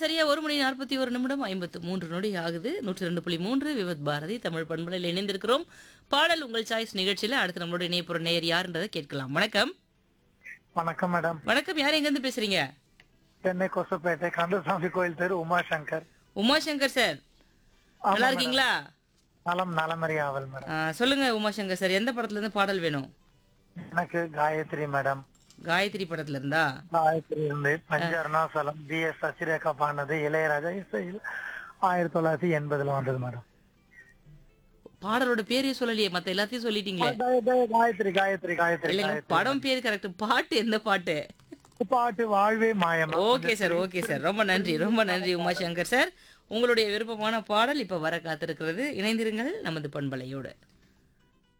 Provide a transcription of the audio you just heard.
சரியா ஒரு மணி நாற்பத்தி ஒரு நிமிடம் ஐம்பத்து மூன்று நொடி ஆகுது நூற்றி ரெண்டு புள்ளி மூன்று விவத் பாரதி தமிழ் பண்பலையில் இணைந்திருக்கிறோம் பாடல் உங்கள் சாய்ஸ் நிகழ்ச்சியில அடுத்து நம்மளோட இணையப்புற நேயர் யாருன்றதை கேட்கலாம் வணக்கம் வணக்கம் மேடம் வணக்கம் யார் எங்க இருந்து பேசுறீங்க சென்னை கொசப்பேட்டை கந்தசாமி கோயில் தெரு உமாசங்கர் உமாசங்கர் சார் நல்லா இருக்கீங்களா நலம் நலமறி ஆவல் மேடம் ஆ, சொல்லுங்க உமாசங்கர் சார் எந்த படத்துல இருந்து பாடல் வேணும் எனக்கு காயத்ரி மேடம் காயத்ரி படத்துல இருந்தா காயத்ரி இருந்து பஞ்ச அருணாசலம் பி எஸ் சசிரேகா பாடினது இளையராஜா இசையில் ஆயிரத்தி தொள்ளாயிரத்தி எண்பதுல வந்தது மேடம் பாடலோட பேரே சொல்லலையே மத்த எல்லாத்தையும் சொல்லிட்டீங்களே காய- காய- காயத்ரி காயத்ரி காயத்ரி இல்லைங்க காயத்ரி. படம் பேர் கரெக்ட் பாட்டு எந்த பாட்டு பாட்டு வாழ்வே மாயம் ஓகே சார் ஓகே சார் ரொம்ப நன்றி ரொம்ப நன்றி உமாசங்கர் சார் உங்களுடைய விருப்பமான பாடல் இப்ப வர காத்திருக்கிறது இணைந்திருங்கள் நமது பண்பலையோடு